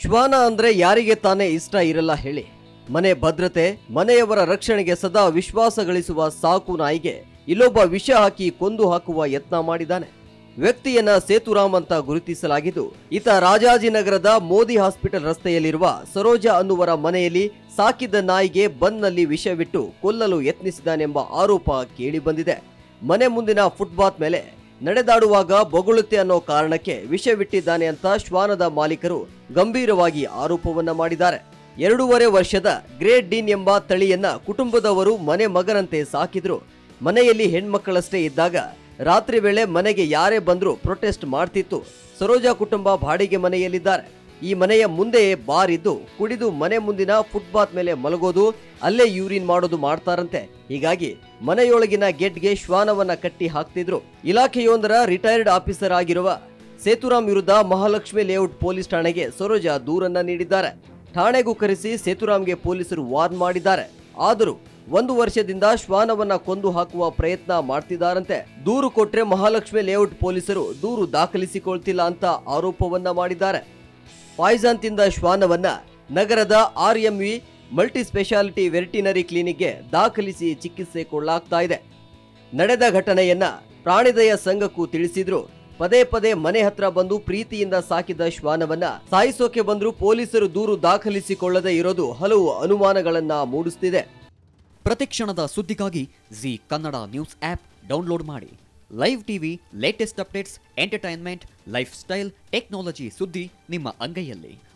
ಶ್ವಾನ ಅಂದ್ರೆ ಯಾರಿಗೆ ತಾನೇ ಇಷ್ಟ ಇರಲ್ಲ ಹೇಳಿ ಮನೆ ಭದ್ರತೆ ಮನೆಯವರ ರಕ್ಷಣೆಗೆ ಸದಾ ವಿಶ್ವಾಸ ಗಳಿಸುವ ಸಾಕು ನಾಯಿಗೆ ಇಲ್ಲೊಬ್ಬ ವಿಷ ಹಾಕಿ ಕೊಂದು ಹಾಕುವ ಯತ್ನ ಮಾಡಿದ್ದಾನೆ ವ್ಯಕ್ತಿಯನ್ನ ಸೇತುರಾಮ್ ಅಂತ ಗುರುತಿಸಲಾಗಿದ್ದು ಈತ ರಾಜಾಜಿನಗರದ ಮೋದಿ ಹಾಸ್ಪಿಟಲ್ ರಸ್ತೆಯಲ್ಲಿರುವ ಸರೋಜಾ ಅನ್ನುವರ ಮನೆಯಲ್ಲಿ ಸಾಕಿದ್ದ ನಾಯಿಗೆ ಬಂದ್ನಲ್ಲಿ ವಿಷವಿಟ್ಟು ಕೊಲ್ಲಲು ಯತ್ನಿಸಿದ್ದಾನೆಂಬ ಆರೋಪ ಕೇಳಿಬಂದಿದೆ ಮನೆ ಮುಂದಿನ ಫುಟ್ಪಾತ್ ಮೇಲೆ ನಡೆದಾಡುವಾಗ ಬೊಗಳುತ್ತೆ ಅನ್ನೋ ಕಾರಣಕ್ಕೆ ವಿಷವಿಟ್ಟಿದ್ದಾನೆ ಅಂತ ಶ್ವಾನದ ಮಾಲೀಕರು ಗಂಭೀರವಾಗಿ ಆರೋಪವನ್ನ ಮಾಡಿದ್ದಾರೆ ಎರಡೂವರೆ ವರ್ಷದ ಗ್ರೇಟ್ ಡೀನ್ ಎಂಬ ತಳಿಯನ್ನ ಕುಟುಂಬದವರು ಮನೆ ಮಗನಂತೆ ಸಾಕಿದ್ರು ಮನೆಯಲ್ಲಿ ಹೆಣ್ಮಕ್ಕಳಷ್ಟೇ ಇದ್ದಾಗ ರಾತ್ರಿ ವೇಳೆ ಮನೆಗೆ ಯಾರೇ ಬಂದರೂ ಪ್ರೊಟೆಸ್ಟ್ ಮಾಡ್ತಿತ್ತು ಸರೋಜಾ ಕುಟುಂಬ ಬಾಡಿಗೆ ಮನೆಯಲ್ಲಿದ್ದಾರೆ ಈ ಮನೆಯ ಮುಂದೆಯೇ ಬಾರ್ ಇದ್ದು ಕುಡಿದು ಮನೆ ಮುಂದಿನ ಫುಟ್ಪಾತ್ ಮೇಲೆ ಮಲಗೋದು ಅಲ್ಲೇ ಯೂರಿನ್ ಮಾಡೋದು ಮಾಡ್ತಾರಂತೆ ಹೀಗಾಗಿ ಮನೆಯೊಳಗಿನ ಗೆಟ್ಗೆ ಶ್ವಾನವನ್ನ ಕಟ್ಟಿ ಹಾಕ್ತಿದ್ರು ಇಲಾಖೆಯೊಂದರ ರಿಟೈರ್ಡ್ ಆಫೀಸರ್ ಆಗಿರುವ ಸೇತುರಾಮ್ ವಿರುದ್ಧ ಮಹಾಲಕ್ಷ್ಮಿ ಲೇಔಟ್ ಪೊಲೀಸ್ ಠಾಣೆಗೆ ಸರೋಜಾ ದೂರನ್ನ ನೀಡಿದ್ದಾರೆ ಠಾಣೆಗೂ ಕರೆಸಿ ಸೇತುರಾಮ್ಗೆ ಪೊಲೀಸರು ವಾರ್ನ್ ಮಾಡಿದ್ದಾರೆ ಆದರೂ ಒಂದು ವರ್ಷದಿಂದ ಶ್ವಾನವನ್ನ ಕೊಂದು ಹಾಕುವ ಪ್ರಯತ್ನ ಮಾಡ್ತಿದ್ದಾರಂತೆ ದೂರು ಕೊಟ್ರೆ ಮಹಾಲಕ್ಷ್ಮಿ ಲೇಔಟ್ ಪೊಲೀಸರು ದೂರು ದಾಖಲಿಸಿಕೊಳ್ತಿಲ್ಲ ಅಂತ ಆರೋಪವನ್ನ ಮಾಡಿದ್ದಾರೆ ಪಾಯ್ಸನ್ ತಿಂದ ಶ್ವಾನವನ್ನ ನಗರದ ಆರ್ಎಂವಿ ಮಲ್ಟಿ ಸ್ಪೆಷಾಲಿಟಿ ವೆರಿಟಿನರಿ ಕ್ಲಿನಿಕ್ಗೆ ದಾಖಲಿಸಿ ಚಿಕಿತ್ಸೆ ಕೊಡಲಾಗ್ತಾ ಇದೆ ನಡೆದ ಘಟನೆಯನ್ನ ಪ್ರಾಣಿದಯ ಸಂಘಕ್ಕೂ ತಿಳಿಸಿದ್ರು ಪದೇ ಪದೇ ಮನೆ ಹತ್ರ ಬಂದು ಪ್ರೀತಿಯಿಂದ ಸಾಕಿದ ಶ್ವಾನವನ್ನ ಸಾಯಿಸೋಕೆ ಬಂದ್ರು ಪೊಲೀಸರು ದೂರು ದಾಖಲಿಸಿಕೊಳ್ಳದೆ ಇರೋದು ಹಲವು ಅನುಮಾನಗಳನ್ನ ಮೂಡಿಸ್ತಿದೆ ಪ್ರತಿಕ್ಷಣದ ಸುದ್ದಿಗಾಗಿ Zee Kannada news app download ಮಾಡಿ live TV latest updates entertainment lifestyle technology ಸುದ್ದಿ ನಿಮ್ಮ ಅಂಗೈಯಲ್ಲಿ